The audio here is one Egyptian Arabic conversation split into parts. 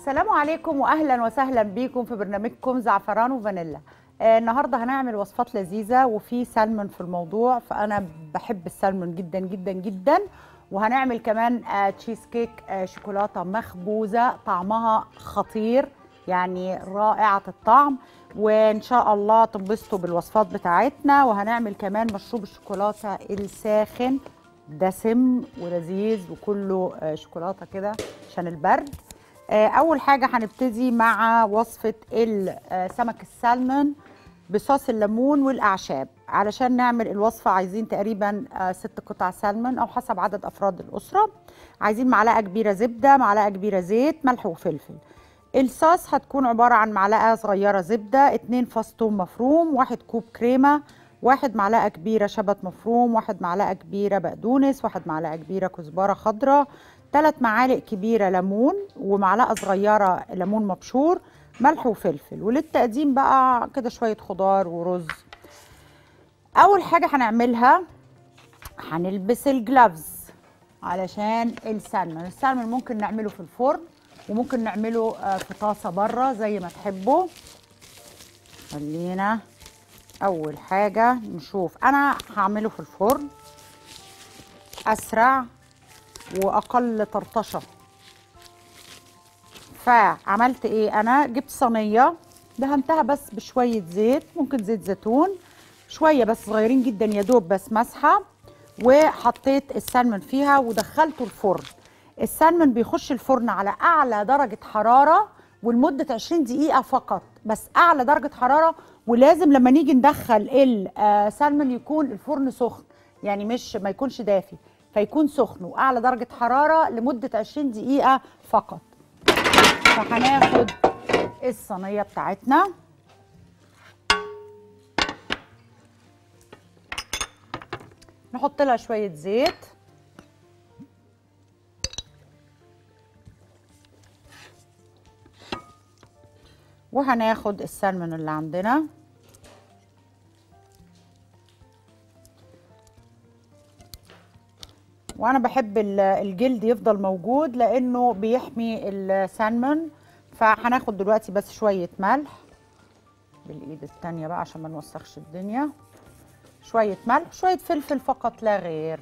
السلام عليكم واهلا وسهلا بيكم في برنامجكم زعفران وفانيلا آه النهارده هنعمل وصفات لذيذه وفي سلمون في الموضوع فانا بحب السلمون جدا جدا جدا وهنعمل كمان آه تشيز كيك آه شوكولاته مخبوزه طعمها خطير يعني رائعه الطعم وان شاء الله تنبسطوا بالوصفات بتاعتنا وهنعمل كمان مشروب الشوكولاته الساخن دسم ولذيذ وكله آه شوكولاته كده عشان البرد آه، اول حاجه هنبتدي مع وصفه ال- آه، سمك السلمون بصوص الليمون والاعشاب علشان نعمل الوصفه عايزين تقريبا آه، ست قطع سلمون او حسب عدد افراد الاسره عايزين معلقه كبيره زبده معلقه كبيره زيت ملح وفلفل الصوص هتكون عباره عن معلقه صغيره زبده اتنين فص ثوم مفروم واحد كوب كريمه واحد معلقه كبيره شبت مفروم واحد معلقه كبيره بقدونس واحد معلقه كبيره كزبره خضراء ثلاث معالق كبيره ليمون ومعلقه صغيره ليمون مبشور ملح وفلفل وللتقديم بقى كده شويه خضار ورز اول حاجه هنعملها هنلبس الجلافز علشان السلمون السلمون ممكن نعمله في الفرن وممكن نعمله آه، في طاسه بره زي ما تحبوا خلينا اول حاجه نشوف انا هعمله في الفرن اسرع واقل طرطشه فعملت ايه انا جبت صينيه دهنتها بس بشويه زيت ممكن زيت زيتون شويه بس صغيرين جدا يا دوب بس مسحه وحطيت السلمون فيها ودخلته الفرن السلمون بيخش الفرن على اعلى درجه حراره ولمده 20 دقيقه فقط بس اعلى درجه حراره ولازم لما نيجي ندخل السلمون يكون الفرن سخن يعني مش ما يكونش دافي فيكون سخن واعلى درجه حراره لمده 20 دقيقه فقط فهناخد الصينيه بتاعتنا نحط لها شويه زيت وهناخد السلمون اللي عندنا وانا بحب ال- الجلد يفضل موجود لانه بيحمي السلمون فهناخد دلوقتي بس شويه ملح بالايد التانية بقى عشان ما نوسخش الدنيا شويه ملح شويه فلفل فقط لا غير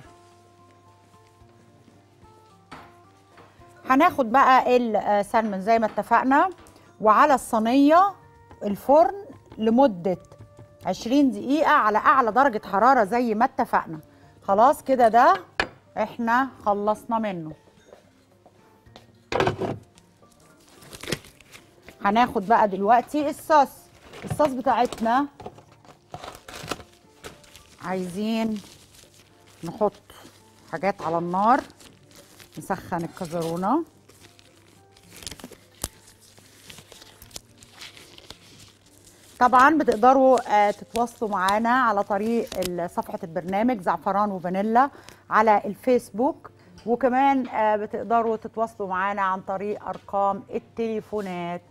هناخد بقى السلمون زي ما اتفقنا وعلى الصينيه الفرن لمده 20 دقيقه على اعلى درجه حراره زي ما اتفقنا خلاص كده ده احنا خلصنا منه هناخد بقى دلوقتي الصوص الصوص بتاعتنا عايزين نحط حاجات على النار نسخن الكزرونه طبعا بتقدروا آه، تتواصلوا معانا على طريق ال- صفحة البرنامج زعفران وفانيلا على الفيسبوك وكمان آه، بتقدروا تتواصلوا معانا عن طريق أرقام التليفونات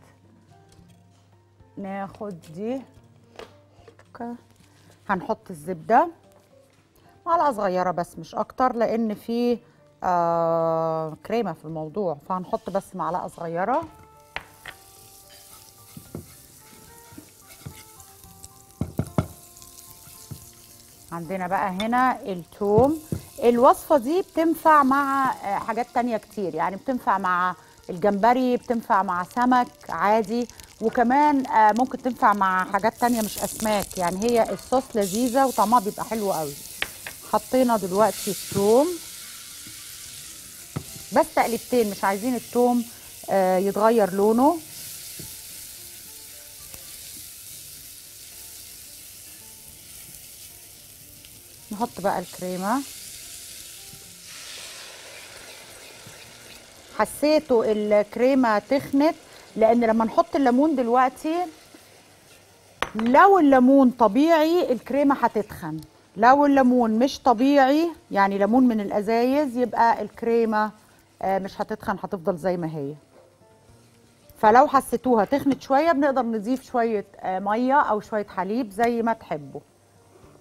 ناخد دي ك- هنحط الزبدة معلقة صغيرة بس مش أكتر لأن في آه كريمة في الموضوع فهنحط بس معلقة صغيرة عندنا بقى هنا التوم الوصفة دي بتنفع مع آه، حاجات تانية كتير يعني بتنفع مع الجمبري بتنفع مع سمك عادي وكمان آه، ممكن تنفع مع حاجات تانية مش أسماك يعني هي الصوص لذيذة وطعمها بيبقى حلو قوي حطينا دلوقتي التوم بس تقليبتين مش عايزين التوم آه، يتغير لونه نحط بقى الكريمة حسيتوا الكريمة تخنت لأن لما نحط الليمون دلوقتي لو الليمون طبيعي الكريمة هتتخن لو الليمون مش طبيعي يعني ليمون من الأزايز يبقى الكريمة آه، مش هتتخن هتفضل زي ما هي فلو حسيتوها تخنت شوية بنقدر نضيف شوية آه، مية أو شوية حليب زي ما تحبوا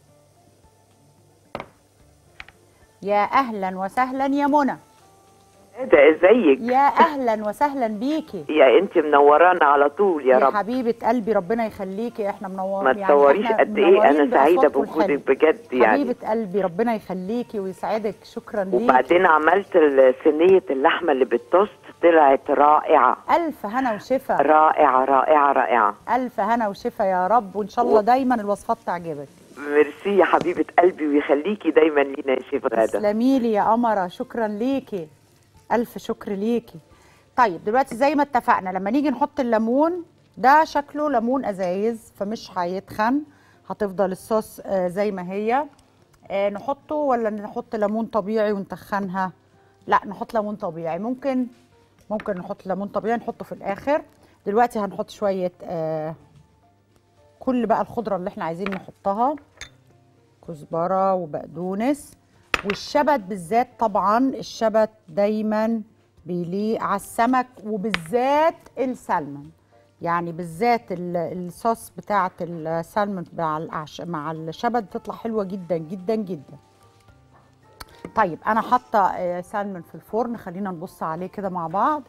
يا اهلا وسهلا يا منى ده ازيك يا اهلا وسهلا بيكي يا انت منورانا على طول يا يا رب حبيبه قلبي ربنا يخليكي احنا منورين ما تصوريش إحنا قد ايه منورين انا سعيده بأصواتكم الحلوة. بوجودك بجد يعني حبيبه قلبي ربنا يخليكي ويسعدك شكرا ليكي وبعدين عملت ال- صينيه اللحمه اللي بالتوست طلعت رائعه الف هنا وشفا رائعه رائعه رائعه الف هنا وشفا يا رب وان شاء الله دايما الوصفات تعجبك ميرسي يا حبيبه قلبي ويخليكي دايما لينا يا شيف غاده تسلمي لي يا قمره شكرا ليكي الف شكر ليكي طيب دلوقتي زي ما اتفقنا لما نيجي نحط الليمون ده شكله ليمون ازايز فمش هيتخن هتفضل الصوص آه، زي ما هي آه، نحطه ولا نحط ليمون طبيعي ونتخنها لا نحط ليمون طبيعي ممكن ممكن نحط ليمون طبيعي نحطه في الاخر دلوقتي هنحط شويه آه كل بقى الخضره اللي احنا عايزين نحطها كزبره وبقدونس والشبت بالذات طبعا الشبت دايما بيليق على السمك وبالذات السلمون يعني بالذات ال- الصوص بتاعه السلمون مع الأعش- مع الشبت بتطلع حلوه جدا جدا جدا طيب انا حاطه آه، سلمون في الفرن خلينا نبص عليه كده مع بعض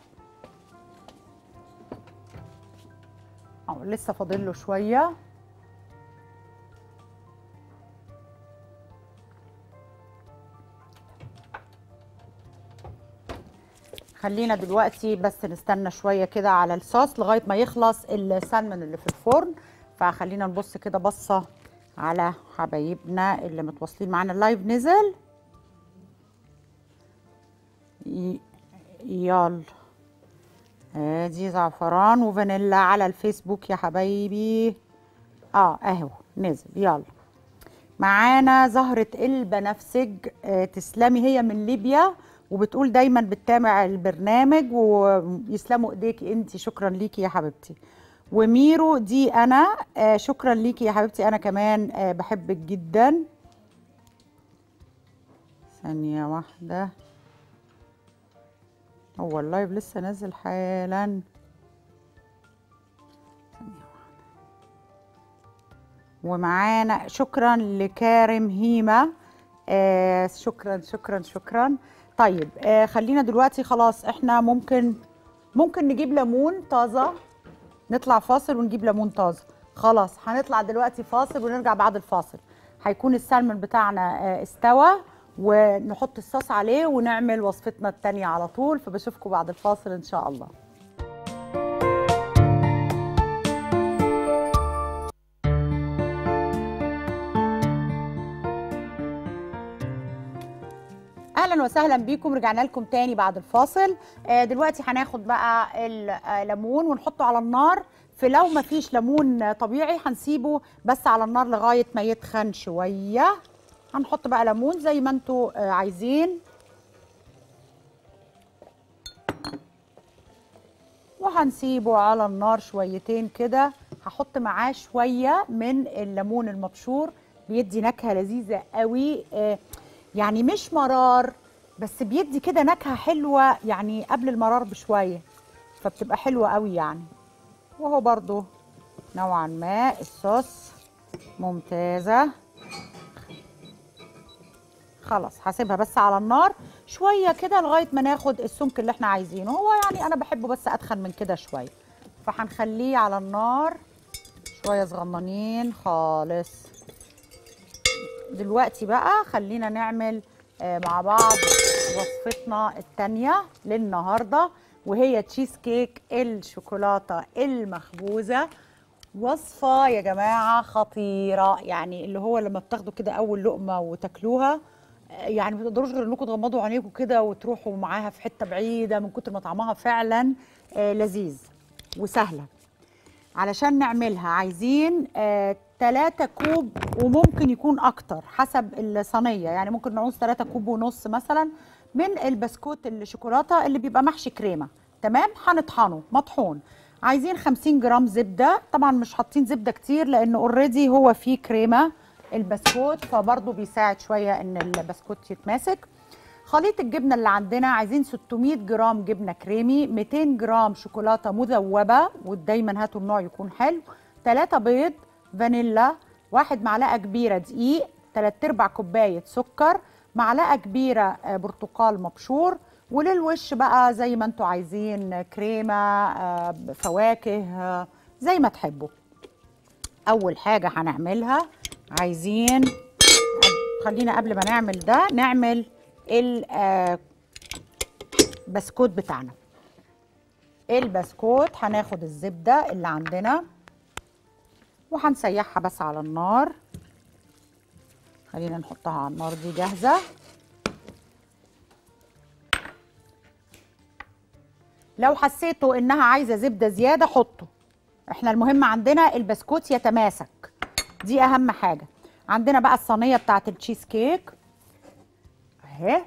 أو لسه فاضل له شويه خلينا دلوقتي بس نستنى شويه كده على الصوص لغايه ما يخلص السلمون اللي في الفرن فخلينا نبص كده بصه على حبايبنا اللي متواصلين معانا اللايف نزل ي- يلا ادي زعفران وفانيلا على الفيسبوك يا حبايبي اه اهو نزل يلا معانا زهرة البنفسج آه، تسلمي هي من ليبيا وبتقول دايما بتتابع البرنامج ويسلموا ايديكي انت شكرا ليكي يا حبيبتي وميرو دي انا آه، شكرا ليكي يا حبيبتي انا كمان آه، بحبك جدا ثانية واحدة هو اللايف لسه نازل حالا ومعانا شكرا لكارم هيما آه شكرا شكرا شكرا طيب آه خلينا دلوقتي خلاص احنا ممكن ممكن نجيب ليمون طازه نطلع فاصل ونجيب ليمون طازه خلاص هنطلع دلوقتي فاصل ونرجع بعد الفاصل هيكون السلمون بتاعنا آه استوى ونحط الصوص عليه ونعمل وصفتنا التانية على طول فبشوفكم بعد الفاصل ان شاء الله اهلا وسهلا بيكم رجعنا لكم تاني بعد الفاصل آه، دلوقتي هناخد بقى الليمون ونحطه على النار في لو ما فيش ليمون طبيعي هنسيبه بس على النار لغايه ما يتخن شويه هنحط بقى ليمون زي ما انتوا آه، عايزين وهنسيبه على النار شويتين كده هحط معاه شويه من الليمون المبشور بيدي نكهه لذيذه قوي آه، يعني مش مرار بس بيدي كده نكهه حلوه يعني قبل المرار بشويه فبتبقى حلوه قوي يعني وهو برضو نوعا ما الصوص ممتازه خلاص هسيبها بس على النار شويه كده لغايه ما ناخد السمك اللي احنا عايزينه هو يعني انا بحبه بس اتخن من كده شويه فهنخليه على النار شويه صغننين خالص دلوقتي بقى خلينا نعمل آه، مع بعض وصفتنا التانية للنهاردة وهي تشيز كيك الشوكولاتة المخبوزة وصفة يا جماعة خطيرة يعني اللي هو لما بتاخدوا كده أول لقمة وتاكلوها آه، يعني ما تقدروش غير انكم تغمضوا عينيكم كده وتروحوا معاها في حتة بعيدة من كتر ما طعمها فعلا آه، لذيذ وسهلة علشان نعملها عايزين آه 3 كوب وممكن يكون اكتر حسب الصينيه يعني ممكن نعوز 3 كوب ونص مثلا من البسكوت الشوكولاته اللي بيبقى محشي كريمه تمام هنطحنه مطحون عايزين 50 جرام زبده طبعا مش حاطين زبده كتير لان اوريدي هو فيه كريمه البسكوت فبرضه بيساعد شويه ان البسكوت يتماسك خليط الجبنه اللي عندنا عايزين 600 جرام جبنه كريمي 200 جرام شوكولاته مذوبه ودايما هاتوا النوع يكون حلو 3 بيض فانيلا واحد معلقه كبيره دقيق 3 ارباع كوبايه سكر معلقه كبيره آه، برتقال مبشور وللوش بقى زي ما انتوا عايزين كريمه آه، فواكه آه، زي ما تحبوا اول حاجه هنعملها عايزين خلينا قبل ما نعمل ده نعمل البسكوت بتاعنا البسكوت هناخد الزبده اللي عندنا وهنسيحها بس على النار خلينا نحطها على النار دي جاهزه لو حسيتوا انها عايزه زبده زياده حطوا احنا المهم عندنا البسكوت يتماسك دي اهم حاجه عندنا بقى الصينيه بتاعه التشيز كيك اهي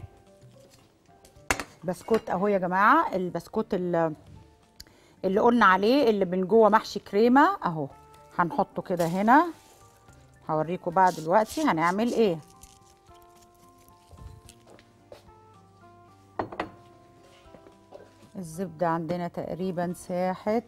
بسكوت اهو يا جماعه البسكوت اللي, اللي قلنا عليه اللي من جوه محشي كريمه اهو هنحطه كده هنا هوريكم بقى دلوقتي هنعمل ايه الزبدة عندنا تقريبا ساحت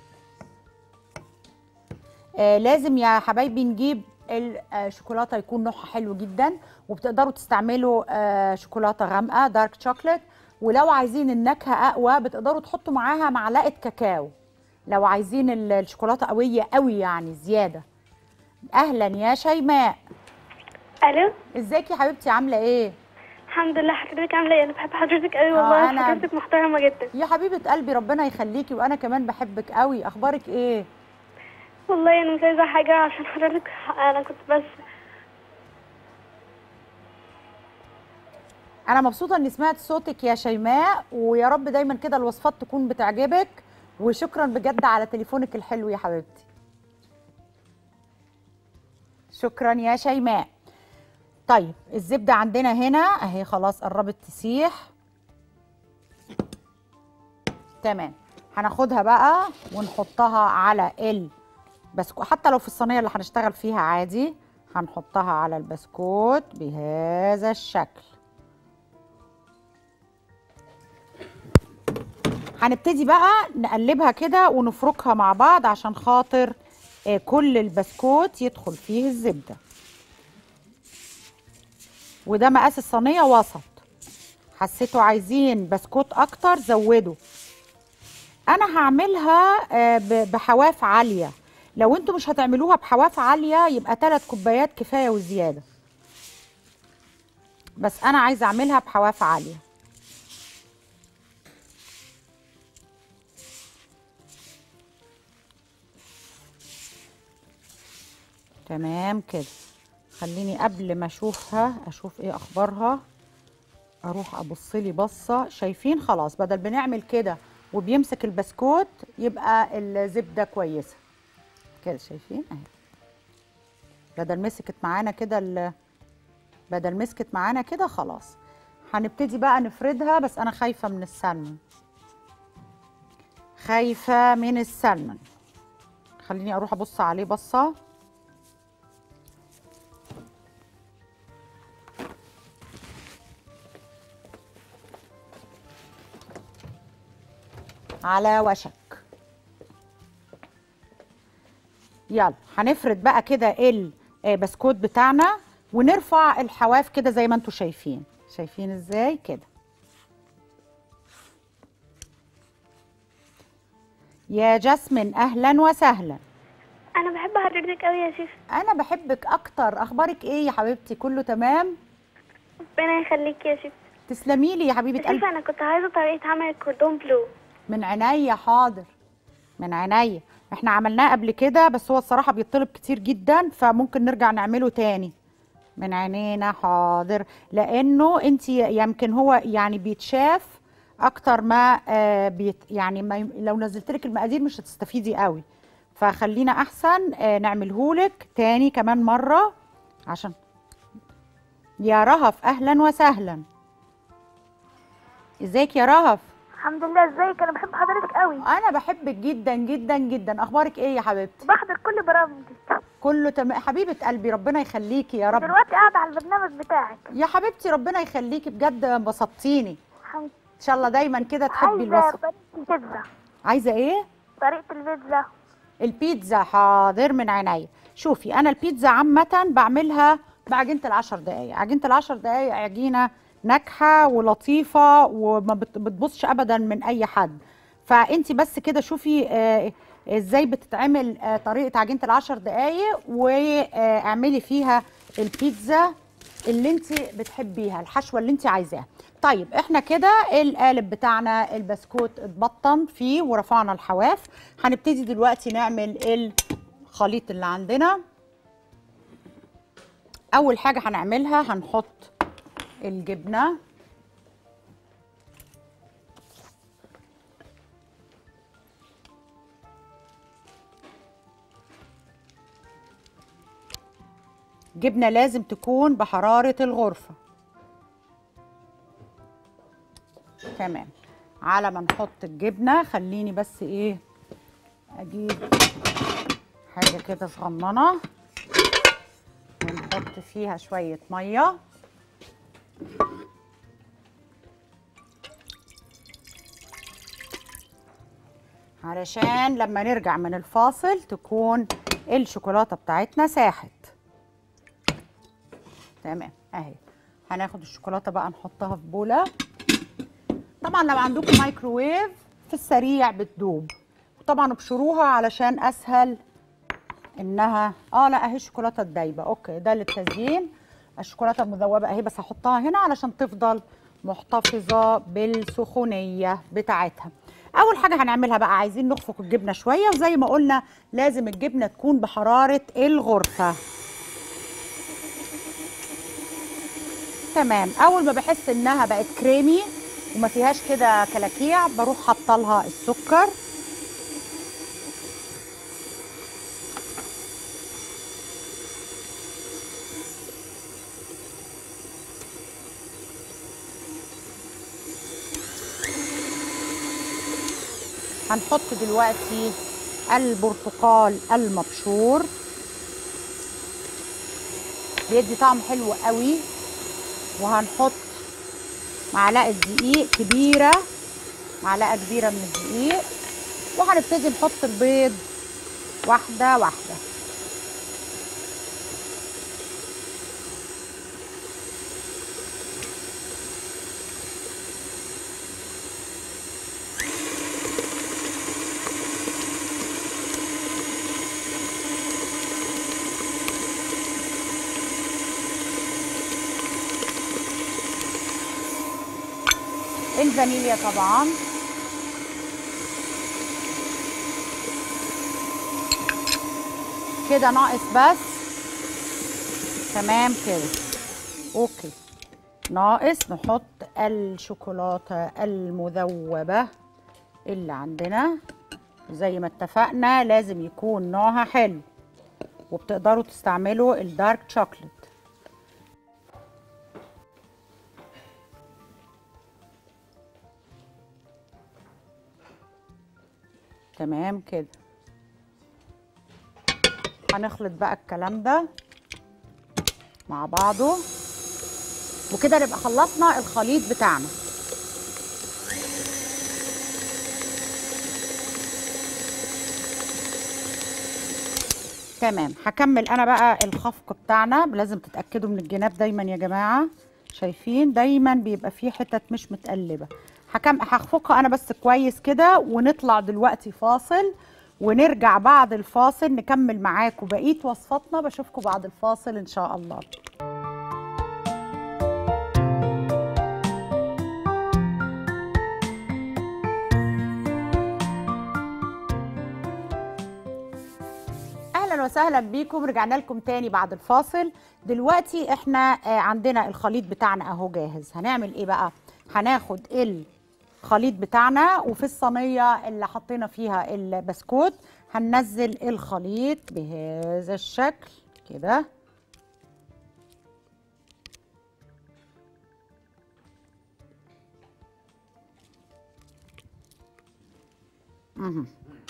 آه لازم يا حبايبي نجيب الشوكولاتة يكون نوعها حلو جدا وبتقدروا تستعملوا آه شوكولاتة غامقة دارك شوكليت ولو عايزين النكهة أقوى بتقدروا تحطوا معاها معلقة كاكاو لو عايزين ال- الشوكولاتة قوية قوي يعني زيادة أهلا يا شيماء الو ازيك يا حبيبتي عاملة ايه؟ الحمد لله حضرتك عامله ايه انا بحب حضرتك قوي آه، والله أنا- حضرتك محترمه جدا يا حبيبة قلبي ربنا يخليكي وأنا كمان بحبك قوي أخبارك ايه؟ والله انا مش عايزه حاجه عشان حضرتك انا كنت بس انا مبسوطه اني سمعت صوتك يا شيماء ويا رب دايما كده الوصفات تكون بتعجبك وشكرا بجد على تليفونك الحلو يا حبيبتي شكرا يا شيماء طيب الزبده عندنا هنا اهي خلاص قربت تسيح تمام هناخدها بقى ونحطها على البسكوت حتى لو في الصينيه اللي هنشتغل فيها عادي هنحطها على البسكوت بهذا الشكل هنبتدي بقى نقلبها كده ونفركها مع بعض عشان خاطر آه، كل البسكوت يدخل فيه الزبدة وده مقاس الصينية وسط حسيتوا عايزين بسكوت اكتر زودوا انا هعملها آه، ب- بحواف عالية لو انتوا مش هتعملوها بحواف عالية يبقى ثلاث كوبايات كفاية وزيادة بس انا عايزة اعملها بحواف عالية تمام كده خليني قبل ما اشوفها اشوف ايه اخبارها اروح ابص لي بصه شايفين خلاص بدل بنعمل كده وبيمسك البسكوت يبقى الزبده كويسه كده شايفين اهي بدل مسكت معانا كده ال- بدل مسكت معانا كده خلاص هنبتدي بقى نفردها بس انا خايفه من السلمون خايفه من السلمون خليني اروح ابص عليه بصه على وشك يلا هنفرد بقى كده البسكوت بتاعنا ونرفع الحواف كده زي ما انتوا شايفين شايفين ازاي كده يا جاسمين اهلا وسهلا انا بحب حضرتك قوي يا شيف انا بحبك اكتر اخبارك ايه يا حبيبتي كله تمام ربنا يخليك يا شيف تسلمي لي يا حبيبه شيف قلبي انا كنت عايزه طريقه عمل الكوردون بلو من عينيا حاضر من عينيا احنا عملناه قبل كده بس هو الصراحه بيطلب كتير جدا فممكن نرجع نعمله تاني من عينينا حاضر لانه انت يمكن هو يعني بيتشاف اكتر ما آه بيت يعني ما ي- لو نزلت لك المقادير مش هتستفيدي قوي فخلينا احسن آه نعملهولك تاني كمان مره عشان يا رهف اهلا وسهلا ازيك يا رهف الحمد لله ازيك انا بحب حضرتك قوي انا بحبك جدا جدا جدا اخبارك ايه يا حبيبتي بحضر كل برامجك كله تمام حبيبه قلبي ربنا يخليكي يا رب دلوقتي قاعده على البرنامج بتاعك يا حبيبتي ربنا يخليكي بجد انبسطتيني الحمد ان شاء الله دايما كده تحبي عايزه الوصفه طريقه البيتزا عايزه ايه طريقه البيتزا البيتزا حاضر من عينيا شوفي انا البيتزا عامه بعملها بعجينه العشر دقايق عجينه العشر دقايق عجينه ناجحه ولطيفه وما بت- بتبصش ابدا من اي حد فانت بس كده شوفي آه، ازاي بتتعمل آه، طريقه عجينه العشر دقايق واعملي فيها البيتزا اللي انت بتحبيها الحشوه اللي انت عايزاها طيب احنا كده القالب بتاعنا البسكوت اتبطن فيه ورفعنا الحواف هنبتدي دلوقتي نعمل الخليط اللي عندنا اول حاجه هنعملها هنحط الجبنه جبنه لازم تكون بحراره الغرفه تمام على ما نحط الجبنه خليني بس ايه اجيب حاجه كده صغننه ونحط فيها شويه ميه علشان لما نرجع من الفاصل تكون الشوكولاته بتاعتنا ساحت تمام اهي هناخد الشوكولاته بقى نحطها في بوله طبعا لو عندكم مايكروويف في السريع بتدوب وطبعا ابشروها علشان اسهل انها اه لا اهي الشوكولاته الدايبه اوكي ده للتزيين الشوكولاته المذوبه اهي بس هحطها هنا علشان تفضل محتفظه بالسخونيه بتاعتها اول حاجه هنعملها بقى عايزين نخفق الجبنه شويه وزي ما قلنا لازم الجبنه تكون بحراره الغرفه تمام اول ما بحس انها بقت كريمي وما فيهاش كده كلاكيع بروح حاطه لها السكر هنحط دلوقتي البرتقال المبشور بيدي طعم حلو قوي وهنحط معلقه دقيق كبيره معلقه كبيره من الدقيق وهنبتدي نحط البيض واحده واحده الفانيليا طبعا كده ناقص بس تمام كده اوكي ناقص نحط الشوكولاتة المذوبة اللي عندنا زي ما اتفقنا لازم يكون نوعها حلو وبتقدروا تستعملوا الدارك شوكليت تمام كده هنخلط بقى الكلام ده مع بعضه وكده نبقى خلصنا الخليط بتاعنا تمام هكمل انا بقى الخفق بتاعنا لازم تتاكدوا من الجناب دايما يا جماعه شايفين دايما بيبقى فيه حتت مش متقلبه هكم هخفقها انا بس كويس كده ونطلع دلوقتي فاصل ونرجع بعد الفاصل نكمل معاكم بقيه وصفاتنا بشوفكم بعد الفاصل ان شاء الله اهلا وسهلا بيكم رجعنا لكم تاني بعد الفاصل دلوقتي احنا آه، عندنا الخليط بتاعنا اهو جاهز هنعمل ايه بقى هناخد الخليط بتاعنا وفي الصينيه اللي حطينا فيها البسكوت هننزل الخليط بهذا الشكل كده مهم.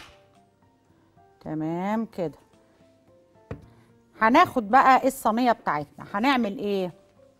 تمام كده هناخد بقى الصينيه بتاعتنا هنعمل ايه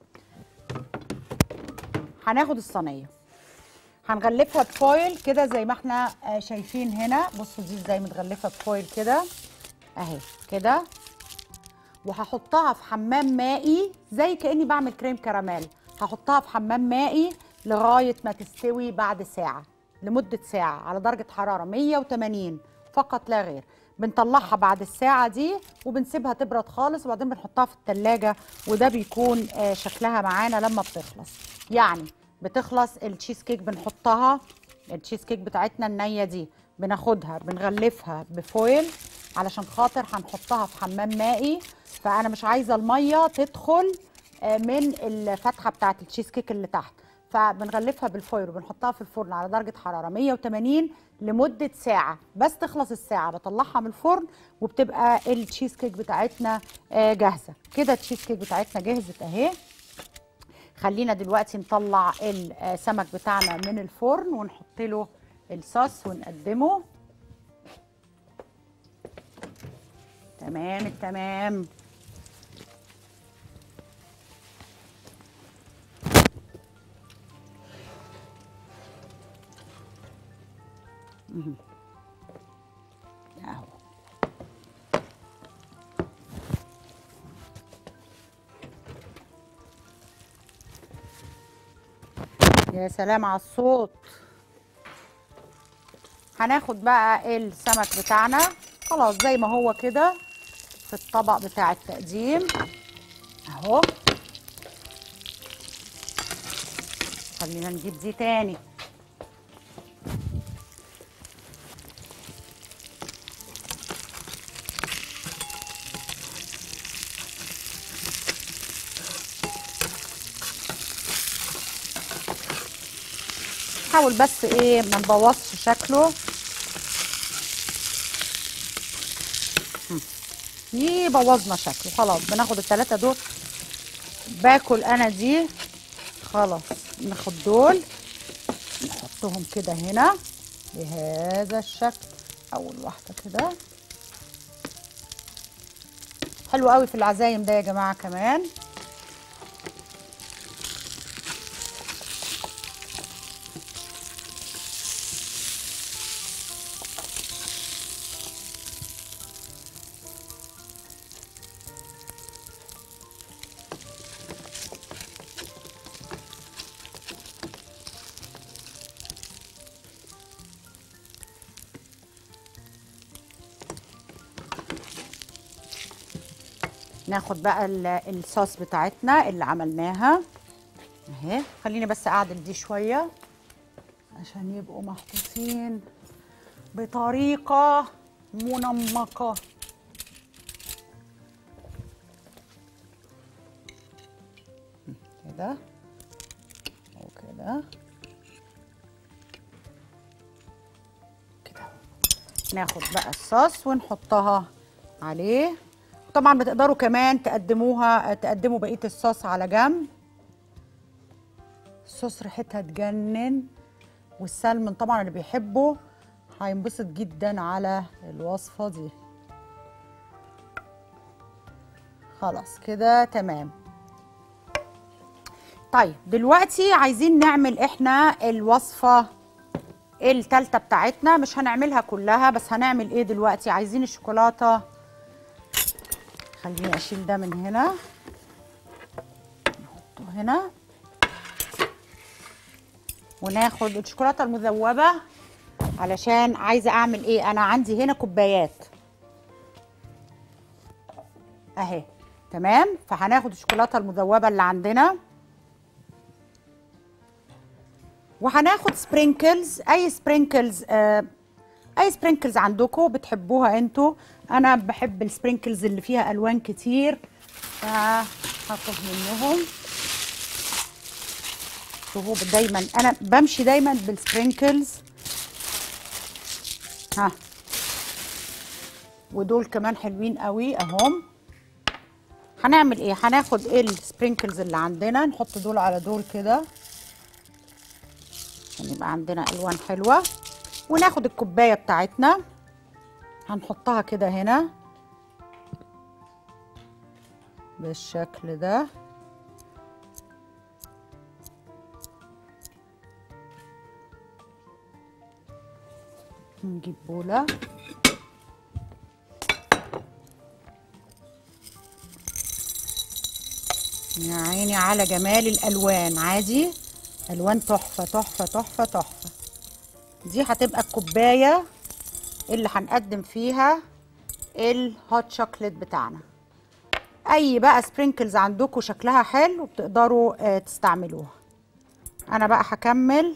هناخد الصينيه هنغلفها بفويل كده زي ما احنا آه، شايفين هنا بصوا دي ازاي متغلفه بفويل كده اهي كده وهحطها في حمام مائي زي كاني بعمل كريم كراميل هحطها في حمام مائي لغايه ما تستوي بعد ساعه لمده ساعه على درجه حراره 180 فقط لا غير بنطلعها بعد الساعه دي وبنسيبها تبرد خالص وبعدين بنحطها في التلاجة وده بيكون آه، شكلها معانا لما بتخلص يعني بتخلص التشيز كيك بنحطها التشيز كيك بتاعتنا النيه دي بناخدها بنغلفها بفويل علشان خاطر هنحطها في حمام مائي فانا مش عايزه الميه تدخل آه، من الفتحه بتاعه التشيز كيك اللي تحت فبنغلفها بالفويل وبنحطها في الفرن على درجه حراره 180 لمده ساعه بس تخلص الساعه بطلعها من الفرن وبتبقى التشيز كيك بتاعتنا آه، جاهزه كده التشيز كيك بتاعتنا جهزت اهي خلينا دلوقتي نطلع السمك بتاعنا من الفرن ونحط له الصوص ونقدمه تمام التمام مهم. اهو يا سلام على الصوت هناخد بقى السمك بتاعنا خلاص زي ما هو كده في الطبق بتاع التقديم اهو خلينا نجيب دي تاني حاول بس ايه ما نبوظش شكله هم. يبوظنا شكله خلاص بناخد الثلاثه دول باكل انا دي خلاص ناخد دول نحطهم كده هنا بهذا الشكل اول واحده كده حلو قوي في العزايم ده يا جماعه كمان ناخد بقى ال- الصوص بتاعتنا اللي عملناها اهي خليني بس اعدل دي شويه عشان يبقوا محطوطين بطريقه منمقه كده وكده كده ناخد بقى الصوص ونحطها عليه طبعا بتقدروا كمان تقدموها تقدموا بقيه الصوص على جنب الصوص ريحتها تجنن والسلمون طبعا اللي بيحبه هينبسط جدا على الوصفه دي خلاص كده تمام طيب دلوقتي عايزين نعمل احنا الوصفه التالتة بتاعتنا مش هنعملها كلها بس هنعمل ايه دلوقتي عايزين الشوكولاته خليني اشيل ده من هنا نحطه هنا وناخد الشوكولاته المذوبه علشان عايزه اعمل ايه انا عندي هنا كوبايات اهي تمام فهناخد الشوكولاته المذوبه اللي عندنا وهناخد سبرينكلز اي سبرينكلز آه اي سبرينكلز عندكم بتحبوها انتوا انا بحب السبرينكلز اللي فيها الوان كتير فهاخد منهم شوفوا دايما انا بمشي دايما بالسبرينكلز ها ودول كمان حلوين قوي اهم هنعمل ايه هناخد السبرينكلز اللي عندنا نحط دول على دول كده عشان يبقى عندنا الوان حلوه وناخد الكوبايه بتاعتنا هنحطها كده هنا بالشكل ده نجيب بوله يا عيني على جمال الالوان عادي الوان تحفه تحفه تحفه تحفه دي هتبقى الكوبايه اللي هنقدم فيها الهوت شوكليت بتاعنا اي بقى سبرينكلز عندكم شكلها حلو بتقدروا آه، تستعملوها انا بقى هكمل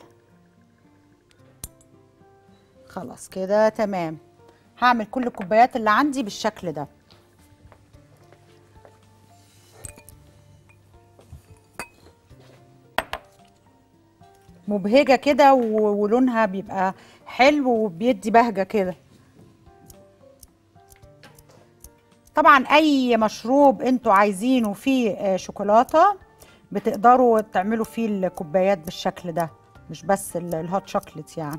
خلاص كده تمام هعمل كل الكوبايات اللي عندي بالشكل ده مبهجة كده و- ولونها بيبقى حلو وبيدي بهجة كده طبعا اي مشروب انتوا عايزينه فيه آه، شوكولاتة بتقدروا تعملوا فيه الكوبايات بالشكل ده مش بس ال- الهوت شوكليت يعني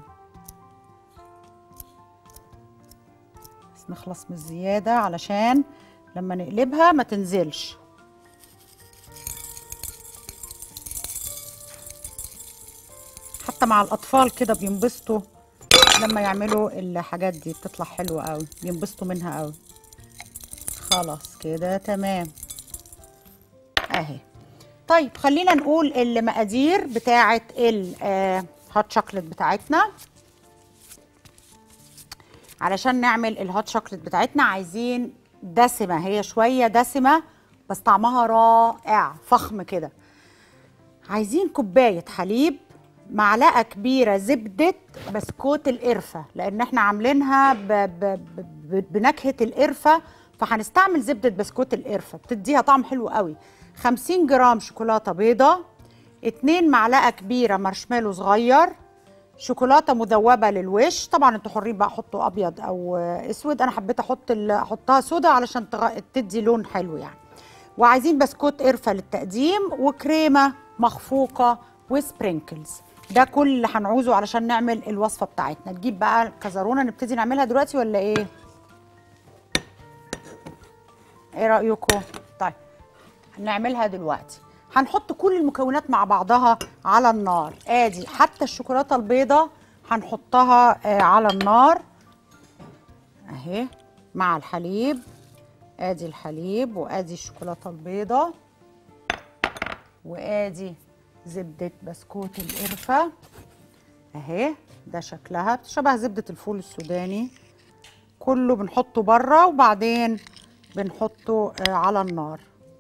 بس نخلص من الزيادة علشان لما نقلبها ما تنزلش حتى مع الأطفال كده بينبسطوا لما يعملوا الحاجات دي بتطلع حلوة قوي بينبسطوا منها قوي خلاص كده تمام اهي طيب خلينا نقول المقادير بتاعه الهوت شوكليت بتاعتنا علشان نعمل الهوت شوكليت بتاعتنا عايزين دسمه هي شويه دسمه بس طعمها رائع فخم كده عايزين كوبايه حليب معلقه كبيره زبده بسكوت القرفه لان احنا عاملينها ب ب ب بنكهه القرفه فهنستعمل زبده بسكوت القرفه بتديها طعم حلو قوي 50 جرام شوكولاته بيضه 2 معلقه كبيره مارشميلو صغير شوكولاته مذوبه للوش طبعا انتوا حرين بقى حطوا ابيض او اسود انا حبيت احط ال- احطها سودا علشان تغ- تدي لون حلو يعني وعايزين بسكوت قرفه للتقديم وكريمه مخفوقه وسبرينكلز ده كل اللي هنعوزه علشان نعمل الوصفه بتاعتنا نجيب بقى الكزرونه نبتدي نعملها دلوقتي ولا ايه ايه رايكم طيب هنعملها دلوقتي هنحط كل المكونات مع بعضها على النار ادي حتى الشوكولاته البيضاء هنحطها آه، على النار اهي مع الحليب ادي الحليب وادي الشوكولاته البيضاء وادي زبده بسكوت القرفه اهي ده شكلها شبه زبده الفول السوداني كله بنحطه بره وبعدين بنحطه آه، على النار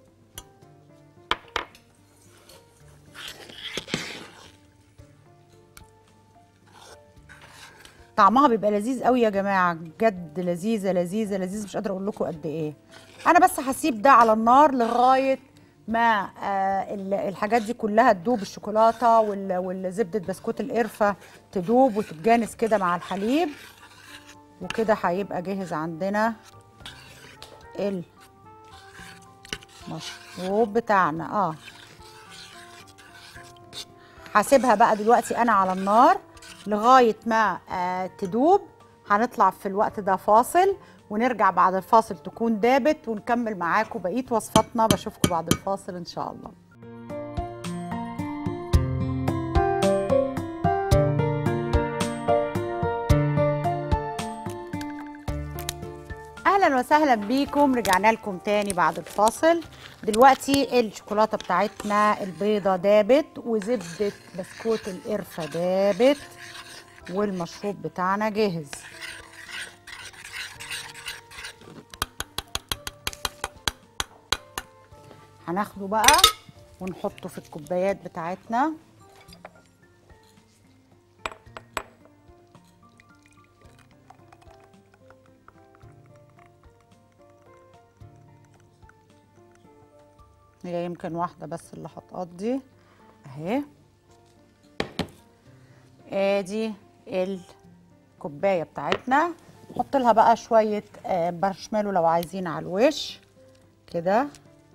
طعمها بيبقى لذيذ قوي يا جماعه بجد لذيذه لذيذه لذيذه مش قادره اقول لكم قد ايه انا بس هسيب ده على النار لغايه ما آه ال- الحاجات دي كلها تدوب الشوكولاته وال- والزبده بسكوت القرفه تدوب وتتجانس كده مع الحليب وكده هيبقى جاهز عندنا المشروب بتاعنا اه هسيبها بقى دلوقتي انا على النار لغايه ما آه تدوب هنطلع في الوقت ده فاصل ونرجع بعد الفاصل تكون دابت ونكمل معاكم بقيه وصفاتنا بشوفكم بعد الفاصل ان شاء الله اهلا وسهلا بيكم رجعنا لكم تاني بعد الفاصل دلوقتي الشوكولاته بتاعتنا البيضه دابت وزبده بسكوت القرفه دابت والمشروب بتاعنا جاهز هناخده بقى ونحطه في الكوبايات بتاعتنا هي يمكن واحدة بس اللي هتقضي اهي ادي الكوباية بتاعتنا نحط لها بقى شوية آه، مارشميلو لو عايزين على الوش كده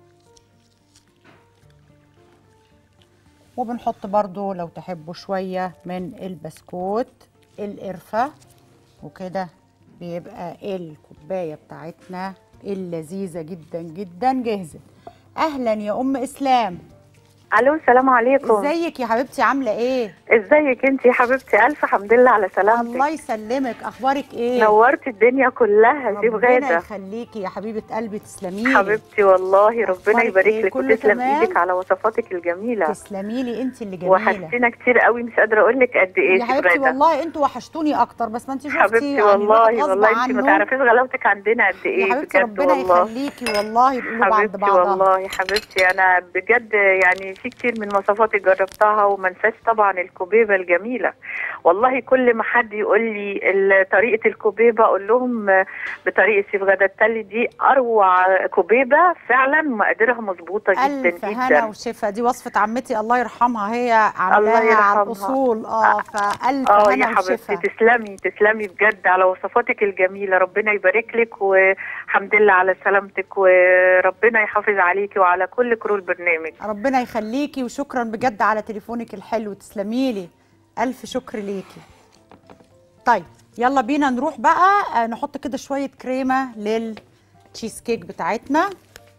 وبنحط برضو لو تحبوا شوية من البسكوت القرفة وكده بيبقى الكوباية بتاعتنا اللذيذة جدا جدا جاهزة أهلا يا أم إسلام الو السلام عليكم ازيك يا حبيبتي عاملة إيه؟ ازيك انت يا حبيبتي الف حمد لله على سلامتك الله يسلمك اخبارك ايه نورت الدنيا كلها شيف ربنا غاده يخليكي يا حبيبه قلبي تسلمي لي حبيبتي والله ربنا أخبارك يبارك إيه؟ لك كله وتسلم تمام؟ ايدك على وصفاتك الجميله تسلمي لي انت اللي جميله وحشتينا كتير قوي مش قادره اقول لك قد ايه يا شيف حبيبتي غاده والله انتوا وحشتوني اكتر بس ما انت شفتي حبيبتي يعني والله الواحد غصب والله انت ما عنه. تعرفيش غلاوتك عندنا قد يا ايه حبيبتي بجد ربنا والله يخليكي والله القلوب عند حبيبتي بعضها والله حبيبتي انا بجد يعني في كتير من وصفاتك جربتها وما انساش طبعا الكوبيبه الجميله والله كل ما حد يقول لي ال- طريقه الكوبيبه اقول لهم آه، بطريقه شيف غدا التلي دي اروع كوبيبه فعلا مقاديرها مظبوطه جدا الف هنا جدا وشفا دي وصفه عمتي الله يرحمها هي عاملاها على يرحمها. الاصول اه فالف اه يا هنا حبيبتي وشفا تسلمي تسلمي بجد على وصفاتك الجميله ربنا يبارك لك وحمد لله على سلامتك وربنا يحافظ عليكي وعلى كل كرو البرنامج ربنا يخليكي وشكرا بجد على تليفونك الحلو تسلمي لي الف شكر ليكي طيب يلا بينا نروح بقى آه، نحط كده شويه كريمه للتشيز كيك بتاعتنا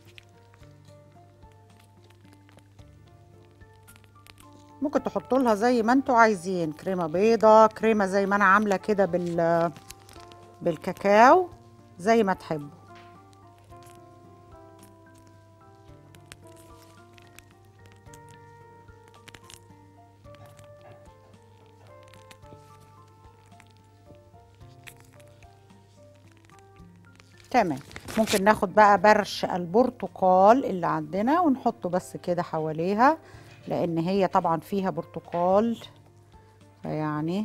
ممكن تحطوا لها زي ما انتوا عايزين كريمه بيضه كريمه زي ما انا عامله كده بال بالكاكاو زي ما تحبوا تمام ممكن ناخد بقى برش البرتقال اللي عندنا ونحطه بس كده حواليها لان هي طبعا فيها برتقال فيعني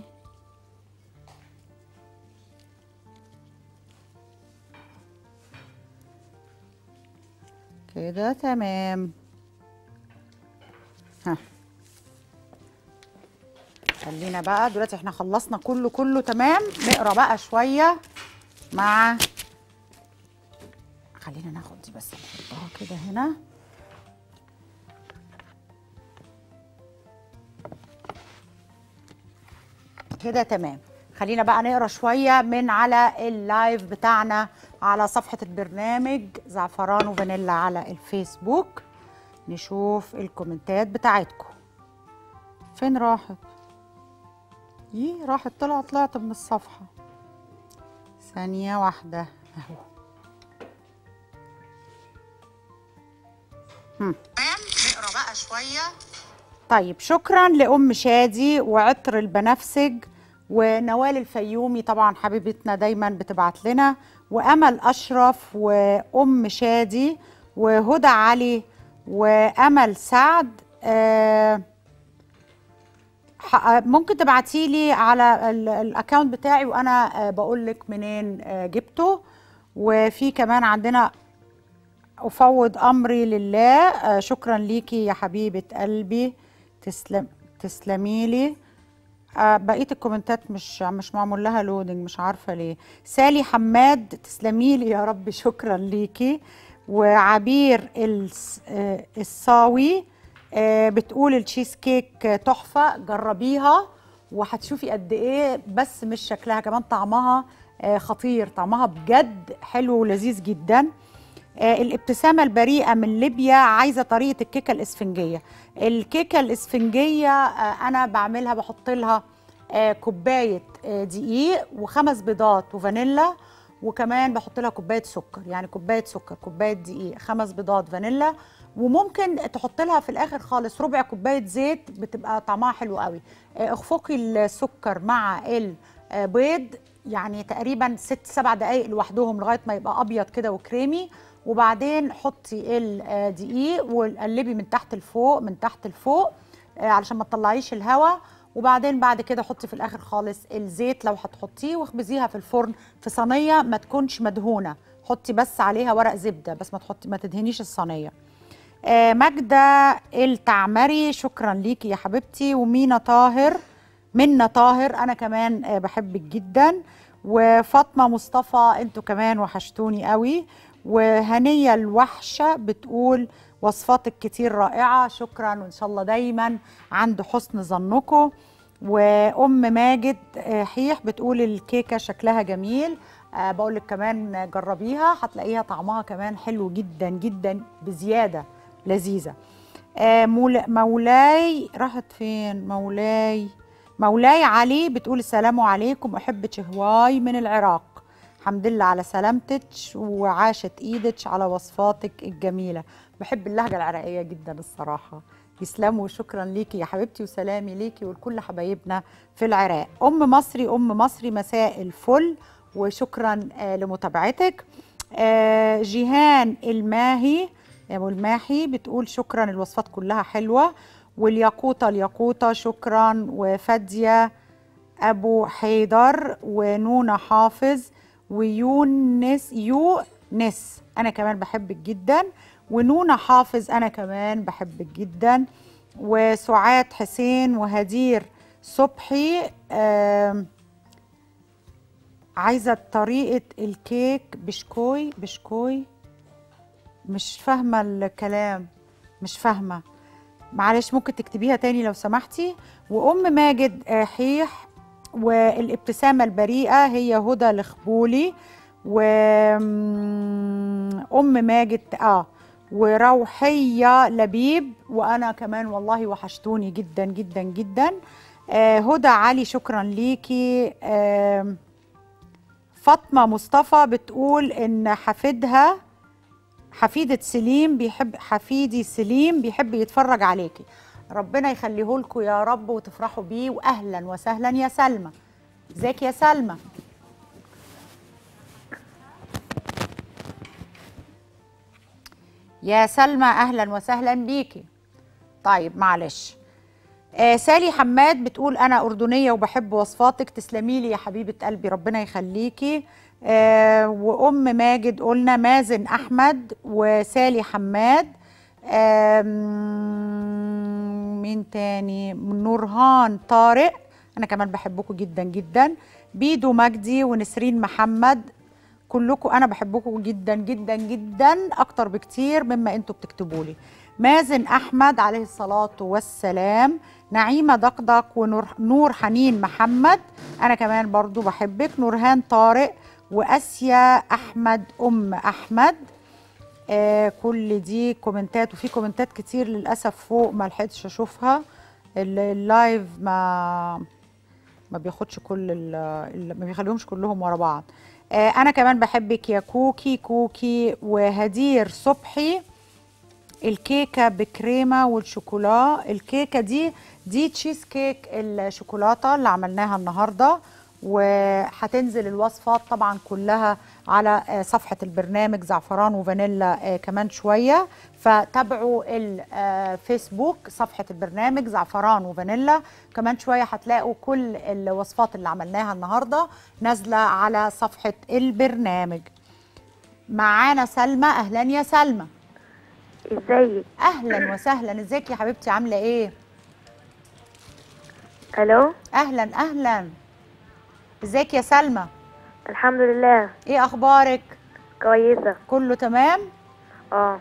كده تمام ها خلينا بقى دلوقتي احنا خلصنا كله كله تمام نقرا بقى شويه مع خلينا ناخد دي بس نحطها كده هنا كده تمام خلينا بقى نقرا شويه من على اللايف بتاعنا على صفحه البرنامج زعفران وفانيلا على الفيسبوك نشوف الكومنتات بتاعتكم فين راحت يي راحت طلعت طلعت من الصفحه ثانيه واحده اهو نقرا بقى شويه طيب شكرا لام شادي وعطر البنفسج ونوال الفيومي طبعا حبيبتنا دايما بتبعت لنا وامل اشرف وام شادي وهدى علي وامل سعد آه ح- ممكن تبعتي لي على ال- الاكونت بتاعي وانا بقول لك منين آه، جبته وفي كمان عندنا افوض امري لله آه، شكرا ليكي يا حبيبه قلبي تسلم تسلمي لي آه، بقيه الكومنتات مش مش معمول لها لودنج مش عارفه ليه سالي حماد تسلمي لي يا رب شكرا ليكي وعبير الس- آه، الصاوي آه، بتقول التشيز كيك تحفه جربيها وهتشوفي قد ايه بس مش شكلها كمان طعمها آه، خطير طعمها بجد حلو ولذيذ جدا آه، الابتسامة البريئة من ليبيا عايزة طريقة الكيكة الإسفنجية الكيكة الإسفنجية آه، أنا بعملها بحط لها آه، كوباية آه، دقيق وخمس بيضات وفانيلا وكمان بحط لها كوباية سكر يعني كوباية سكر كوباية دقيق خمس بيضات فانيلا وممكن تحط لها في الآخر خالص ربع كوباية زيت بتبقى طعمها حلو قوي آه، اخفقي السكر مع البيض يعني تقريبا ست سبع دقايق لوحدهم لغايه ما يبقى ابيض كده وكريمي وبعدين حطي الدقيق وقلبي من تحت لفوق من تحت لفوق آه، علشان ما تطلعيش الهواء وبعدين بعد كده حطي في الاخر خالص الزيت لو هتحطيه واخبزيها في الفرن في صينيه ما تكونش مدهونه حطي بس عليها ورق زبده بس ما تحطي ما تدهنيش الصينيه آه، ماجدة التعمري شكرا ليكي يا حبيبتي ومينا طاهر منا طاهر انا كمان آه، بحبك جدا وفاطمه مصطفى انتوا كمان وحشتوني قوي وهنيه الوحشه بتقول وصفاتك كتير رائعه شكرا وان شاء الله دايما عند حسن ظنكم وام ماجد آه، حيح بتقول الكيكه شكلها جميل آه، بقول لك كمان جربيها هتلاقيها طعمها كمان حلو جدا جدا بزياده لذيذه آه، مول- مولاي راحت فين مولاي مولاي علي بتقول السلام عليكم احب هواي من العراق الحمد لله على سلامتك وعاشت ايدك على وصفاتك الجميله بحب اللهجه العراقيه جدا الصراحه يسلموا وشكرا ليكي يا حبيبتي وسلامي ليكي ولكل حبايبنا في العراق ام مصري ام مصري مساء الفل وشكرا آه لمتابعتك آه جيهان الماهي ابو الماحي بتقول شكرا الوصفات كلها حلوه والياقوته الياقوته شكرا وفاديه ابو حيدر ونونا حافظ ويونس يونس انا كمان بحبك جدا ونونا حافظ انا كمان بحبك جدا وسعاد حسين وهدير صبحي آم، عايزه طريقه الكيك بشكوي بشكوي مش فاهمه الكلام مش فاهمه معلش ممكن تكتبيها تاني لو سمحتي وام ماجد آه، حيح والابتسامه البريئه هي هدى الخبولي وام ماجد اه وروحيه لبيب وانا كمان والله وحشتوني جدا جدا جدا آه هدى علي شكرا ليكي آه فاطمه مصطفى بتقول ان حفيدها حفيدة سليم بيحب حفيدي سليم بيحب يتفرج عليكي ربنا يخليه لكم يا رب وتفرحوا بيه واهلا وسهلا يا سلمى ازيك يا سلمى يا سلمى اهلا وسهلا بيكي طيب معلش آه سالي حماد بتقول انا اردنيه وبحب وصفاتك تسلمي لي يا حبيبه قلبي ربنا يخليكي آه وام ماجد قلنا مازن احمد وسالي حماد آم، مين تاني نورهان طارق انا كمان بحبكم جدا جدا بيدو مجدي ونسرين محمد كلكم انا بحبكم جدا جدا جدا اكتر بكتير مما انتوا بتكتبوا لي مازن احمد عليه الصلاه والسلام نعيمه دقدق ونور نور حنين محمد انا كمان برضو بحبك نورهان طارق واسيا احمد ام احمد آه كل دي كومنتات وفي كومنتات كتير للاسف فوق ما لحقتش اشوفها ال- اللايف ما ما بياخدش كل ال- ال- ما بيخليهمش كلهم ورا بعض آه انا كمان بحبك يا كوكي كوكي وهدير صبحي الكيكه بكريمه والشوكولا الكيكه دي دي تشيز كيك الشوكولاته اللي عملناها النهارده وهتنزل الوصفات طبعا كلها على آه، صفحه البرنامج زعفران وفانيلا آه، كمان شويه فتابعوا الفيسبوك صفحه البرنامج زعفران وفانيلا كمان شويه هتلاقوا كل الوصفات اللي عملناها النهارده نازله على صفحه البرنامج معانا سلمى اهلا يا سلمى ازيك اهلا وسهلا ازيك يا حبيبتي عامله ايه الو اهلا اهلا ازيك يا سلمى الحمد لله ايه اخبارك كويسه كله تمام اه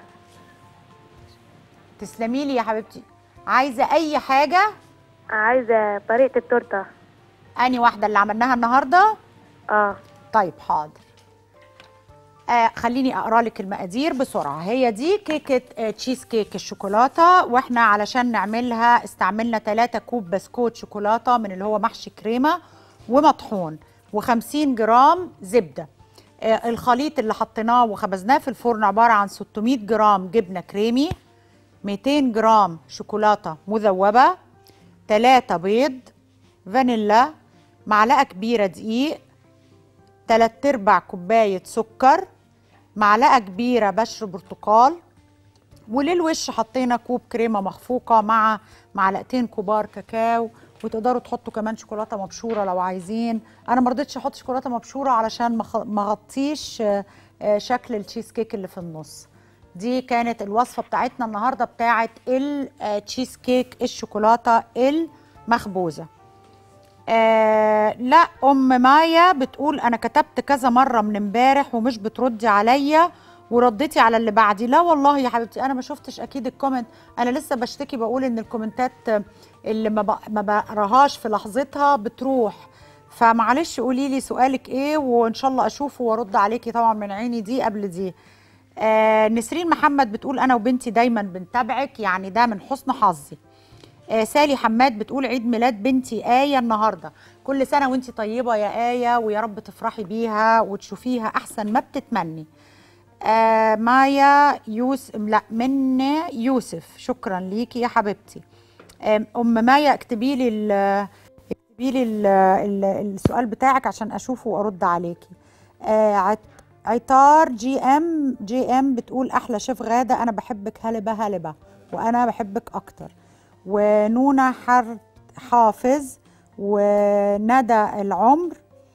تسلمي لي يا حبيبتي عايزه اي حاجه عايزه طريقه التورته اني واحده اللي عملناها النهارده اه طيب حاضر آه خليني اقرا لك المقادير بسرعه هي دي كيكه آه تشيز كيك الشوكولاته واحنا علشان نعملها استعملنا 3 كوب بسكوت شوكولاته من اللي هو محشي كريمه ومطحون و50 جرام زبده آه الخليط اللي حطيناه وخبزناه في الفرن عباره عن 600 جرام جبنه كريمي 200 جرام شوكولاته مذوبه 3 بيض فانيلا معلقه كبيره دقيق تلات ارباع كوبايه سكر معلقه كبيره بشر برتقال وللوش حطينا كوب كريمه مخفوقه مع معلقتين كبار كاكاو وتقدروا تحطوا كمان شوكولاته مبشوره لو عايزين انا ما رضيتش احط شوكولاته مبشوره علشان ما خ- ما اغطيش آه، آه، شكل التشيز كيك اللي في النص دي كانت الوصفه بتاعتنا النهارده بتاعت التشيز كيك الشوكولاته المخبوزه آه لا ام مايا بتقول انا كتبت كذا مره من امبارح ومش بتردي عليا ورديتي على اللي بعدي لا والله يا حبيبتي انا ما شفتش اكيد الكومنت انا لسه بشتكي بقول ان الكومنتات اللي ما بق- ما بقراهاش في لحظتها بتروح فمعلش قولي لي سؤالك ايه وان شاء الله اشوفه وارد عليكي طبعا من عيني دي قبل دي آه نسرين محمد بتقول انا وبنتي دايما بنتابعك يعني ده من حسن حظي آه سالي حماد بتقول عيد ميلاد بنتي آية النهارده كل سنة وانتي طيبة يا آية ويا رب تفرحي بيها وتشوفيها أحسن ما بتتمني آه مايا يوسف لا من يوسف شكرا ليكي يا حبيبتي آم، ام مايا اكتبي لي ال- اكتبي لي ال- ال- السؤال بتاعك عشان اشوفه وارد عليكي آه، عت- عطار جي ام جي ام بتقول احلى شيف غاده انا بحبك هلبه هلبه وانا بحبك اكتر ونونا حر حافظ وندى العمر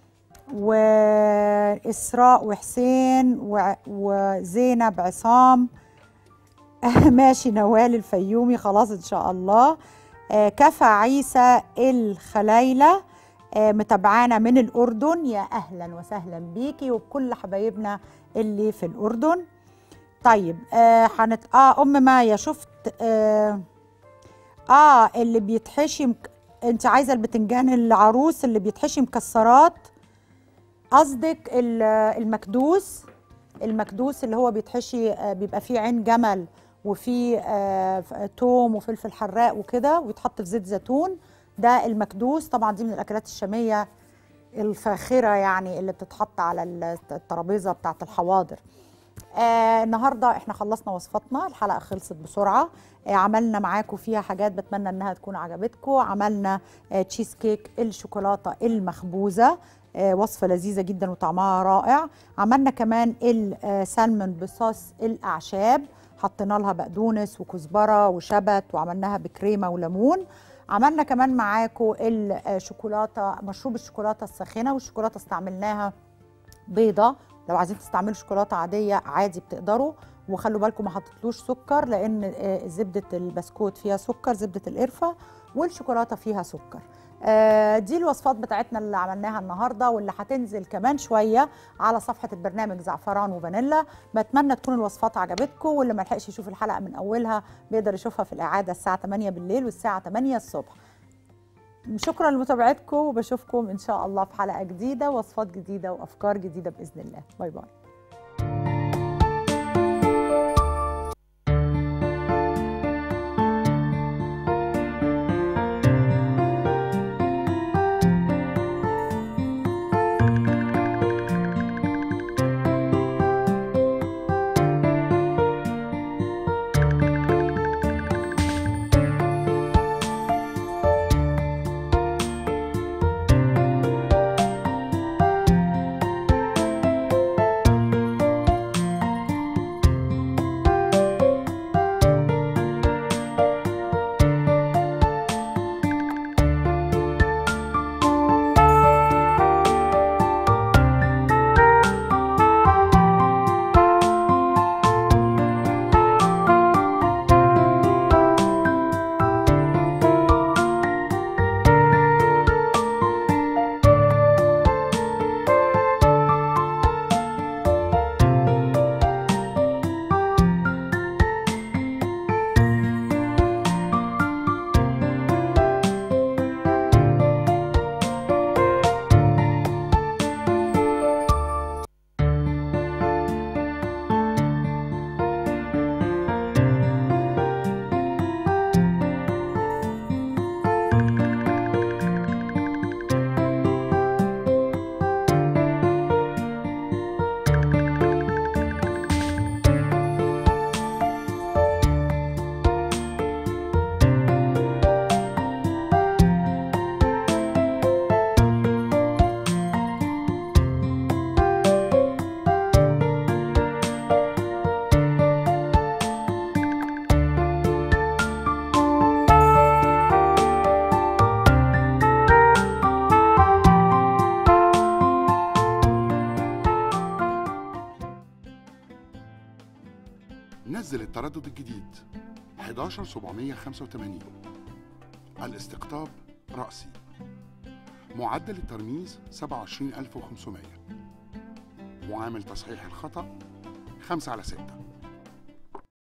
وإسراء وحسين وع- وزينب عصام ماشي نوال الفيومي خلاص إن شاء الله آه، كفى عيسى الخلايلة آه، متابعانا من الأردن يا أهلا وسهلا بيكي وبكل حبايبنا اللي في الأردن طيب آه حنت اه ام مايا شفت آه, اه اللي بيتحشي مك... انت عايزه البتنجان العروس اللي بيتحشي مكسرات قصدك ال- المكدوس المكدوس اللي هو بيتحشي آه، بيبقى فيه عين جمل وفيه آه، ف- توم وفلفل حراق وكده ويتحط في زيت زيتون ده المكدوس طبعا دي من الاكلات الشاميه الفاخره يعني اللي بتتحط على ال- الترابيزه بتاعه الحواضر آه النهارده احنا خلصنا وصفاتنا الحلقه خلصت بسرعه آه عملنا معاكم فيها حاجات بتمنى انها تكون عجبتكم عملنا آه تشيز كيك الشوكولاته المخبوزه آه وصفه لذيذه جدا وطعمها رائع عملنا كمان السالمون بصوص الاعشاب حطينا لها بقدونس وكزبره وشبت وعملناها بكريمه وليمون عملنا كمان معاكم الشوكولاته مشروب الشوكولاته الساخنه والشوكولاته استعملناها بيضه لو عايزين تستعملوا شوكولاته عاديه عادي بتقدروا وخلوا بالكم ما حطيتلوش سكر لان آه، زبده البسكوت فيها سكر زبده القرفه والشوكولاته فيها سكر آه، دي الوصفات بتاعتنا اللي عملناها النهارده واللي هتنزل كمان شويه على صفحه البرنامج زعفران وفانيلا بتمنى تكون الوصفات عجبتكم واللي ما لحقش يشوف الحلقه من اولها بيقدر يشوفها في الاعاده الساعه 8 بالليل والساعه 8 الصبح شكرا لمتابعتكم وبشوفكم ان شاء الله في حلقه جديده وصفات جديده وافكار جديده باذن الله باي باي نزل التردد الجديد 11785 الاستقطاب رأسي معدل الترميز 27500 معامل تصحيح الخطأ 5 على 6